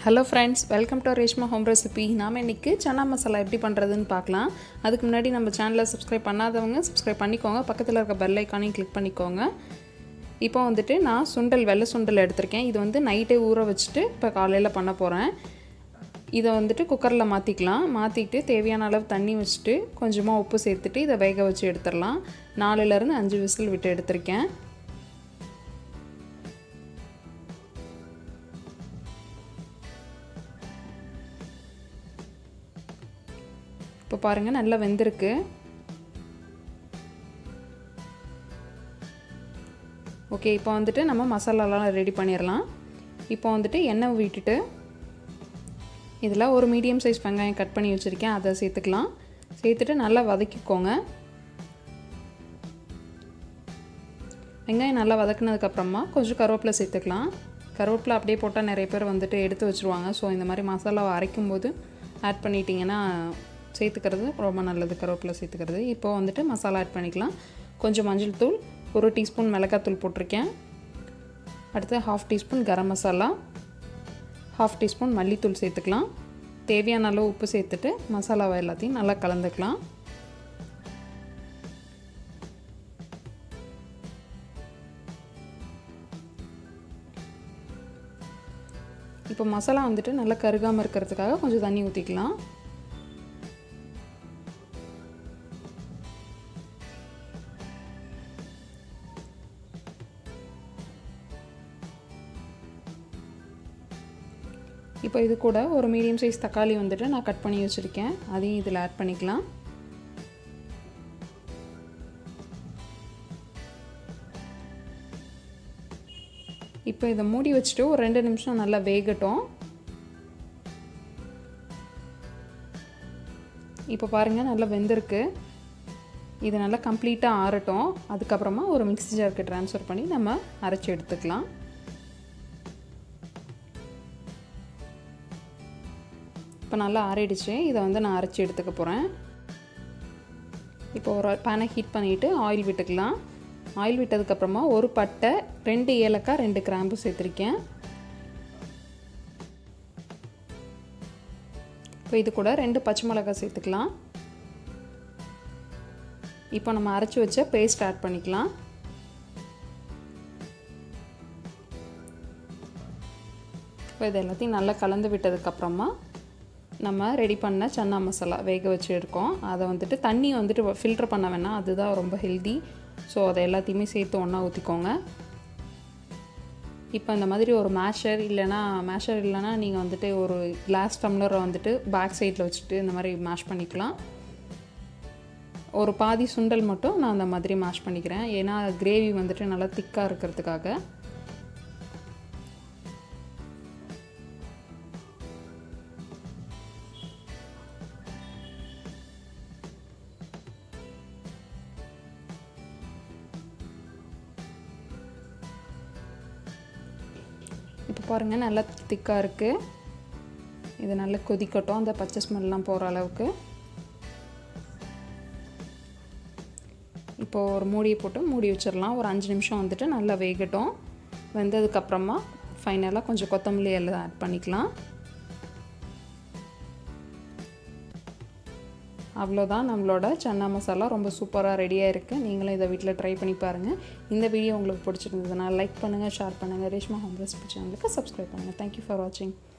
hello friends welcome to Reshma home recipe நாம் இன்றைக்கி சன்னா மசாலா எப்படி பண்ணுறதுன்னு பார்க்கலாம் அதுக்கு முன்னாடி நம்ம சேனலை சப்ஸ்கிரைப் பண்ணாதவங்க சப்ஸ்கிரைப் பண்ணிக்கோங்க பக்கத்தில் இருக்க பெல் ஐக்கானையும் கிளிக் பண்ணிக்கோங்க இப்போ வந்துட்டு நான் சுண்டல் வெள்ளை சுண்டல் எடுத்திருக்கேன் இது வந்து நைட்டே ஊற வச்சுட்டு இப்போ காலையில் பண்ண போகிறேன் இதை வந்துட்டு குக்கரில் மாற்றிக்கலாம் மாற்றிட்டு தேவையான அளவு தண்ணி வச்சுட்டு கொஞ்சமாக உப்பு சேர்த்துட்டு இதை வேக வச்சு எடுத்துடலாம் நாலுலேருந்து அஞ்சு விசில் விட்டு எடுத்திருக்கேன் இப்போ பாருங்கள் நல்லா வெந்திருக்கு ஓகே இப்போ வந்துட்டு நம்ம மசாலாலாம் ரெடி பண்ணிடலாம் இப்போ வந்துட்டு எண்ணெய் விட்டுட்டு இதில் ஒரு மீடியம் சைஸ் வெங்காயம் கட் பண்ணி வச்சுருக்கேன் அதை சேர்த்துக்கலாம் சேர்த்துட்டு நல்லா வதக்கிக்கோங்க வெங்காயம் நல்லா வதக்குனதுக்கப்புறமா கொஞ்சம் கருவேப்பிலை சேர்த்துக்கலாம் கருவேப்பிலை அப்படியே போட்டால் நிறைய பேர் வந்துட்டு எடுத்து வச்சுருவாங்க ஸோ இந்த மாதிரி மசாலாவை அரைக்கும் போது ஆட் பண்ணிட்டீங்கன்னா சேர்த்துக்கிறது ரொம்ப நல்லது கருவேப்பிலை சேர்த்துக்கிறது இப்போ வந்துட்டு மசாலா ஆட் பண்ணிக்கலாம் கொஞ்சம் மஞ்சள் தூள் ஒரு டீஸ்பூன் மிளகாத்தூள் போட்டிருக்கேன் அடுத்து half teaspoon garam masala half teaspoon மல்லித்தூள் சேர்த்துக்கலாம் தேவையான அளவு உப்பு சேர்த்துட்டு மசாலாவை எல்லாத்தையும் நல்லா கலந்துக்கலாம் இப்போ மசாலா வந்துட்டு நல்லா கருகாமல் இருக்கிறதுக்காக கொஞ்சம் தண்ணி ஊற்றிக்கலாம் இப்போ இது கூட ஒரு மீடியம் சைஸ் தக்காளி வந்துட்டு நான் கட் பண்ணி வச்சுருக்கேன் அதையும் இதில் ஆட் பண்ணிக்கலாம் இப்போ இதை மூடி வச்சுட்டு ஒரு ரெண்டு நிமிஷம் நல்லா வேகட்டும் இப்போ பாருங்கள் நல்லா வெந்திருக்கு இது நல்லா கம்ப்ளீட்டாக ஆறட்டும் அதுக்கப்புறமா ஒரு மிக்ஸி ஜாருக்கு ட்ரான்ஸ்ஃபர் பண்ணி நம்ம அரைச்சி எடுத்துக்கலாம் இப்போ நல்லா ஆறிடுச்சு இதை வந்து நான் அரைச்சி எடுத்துக்க போகிறேன் இப்போ ஒரு பேனை ஹீட் பண்ணிவிட்டு ஆயில் விட்டுக்கலாம் ஆயில் விட்டதுக்கப்புறமா ஒரு பட்டை ரெண்டு ஏலக்காய் ரெண்டு கிராம்பு சேர்த்துருக்கேன் இப்போ இது கூட ரெண்டு பச்சை மிளகாய் சேர்த்துக்கலாம் இப்போ நம்ம அரைச்சி வச்ச பேஸ்ட் ஆட் பண்ணிக்கலாம் இப்போ இது எல்லாத்தையும் நல்லா கலந்து விட்டதுக்கப்புறமா நம்ம ரெடி பண்ண சன்னா மசாலா வேக வச்சு இருக்கோம் அதை வந்துட்டு தண்ணி வந்துட்டு ஃபில்ட்ரு பண்ண வேணாம் அதுதான் ரொம்ப ஹெல்தி ஸோ அதை எல்லாத்தையுமே சேர்த்து ஒன்றா ஊற்றிக்கோங்க இப்போ இந்த மாதிரி ஒரு மேஷர் இல்லைனா மேஷர் இல்லைனா நீங்கள் வந்துட்டு ஒரு கிளாஸ் டம்ளரை வந்துட்டு பேக் சைடில் வச்சுட்டு இந்த மாதிரி மேஷ் பண்ணிக்கலாம் ஒரு பாதி சுண்டல் மட்டும் நான் அந்த மாதிரி மேஷ் பண்ணிக்கிறேன் ஏன்னா கிரேவி வந்துட்டு நல்லா திக்காக இருக்கிறதுக்காக இப்போ பாருங்கள் நல்லா திக்காக இருக்குது இது நல்லா கொதிக்கட்டும் அந்த பச்சை ஸ்மெல்லாம் போகிற அளவுக்கு இப்போது ஒரு மூடியை போட்டு மூடி வச்சிடலாம் ஒரு அஞ்சு நிமிஷம் வந்துட்டு நல்லா வேகட்டும் வெந்ததுக்கப்புறமா ஃபைனலாக கொஞ்சம் கொத்தமல்லி எல்லாம் ஆட் பண்ணிக்கலாம் அவ்வளோதான் நம்மளோட சன்னா மசாலா ரொம்ப சூப்பராக ரெடியாக இருக்குது நீங்களும் இதை வீட்டில் ட்ரை பண்ணி பாருங்கள் இந்த வீடியோ உங்களுக்கு பிடிச்சிருந்ததுன்னா லைக் பண்ணுங்கள் ஷேர் பண்ணுங்கள் ரேஷ்மா ஹோம் ரெசிபி சேனலுக்கு சப்ஸ்கிரைப் பண்ணுங்கள் தேங்க்யூ ஃபார் வாட்சிங்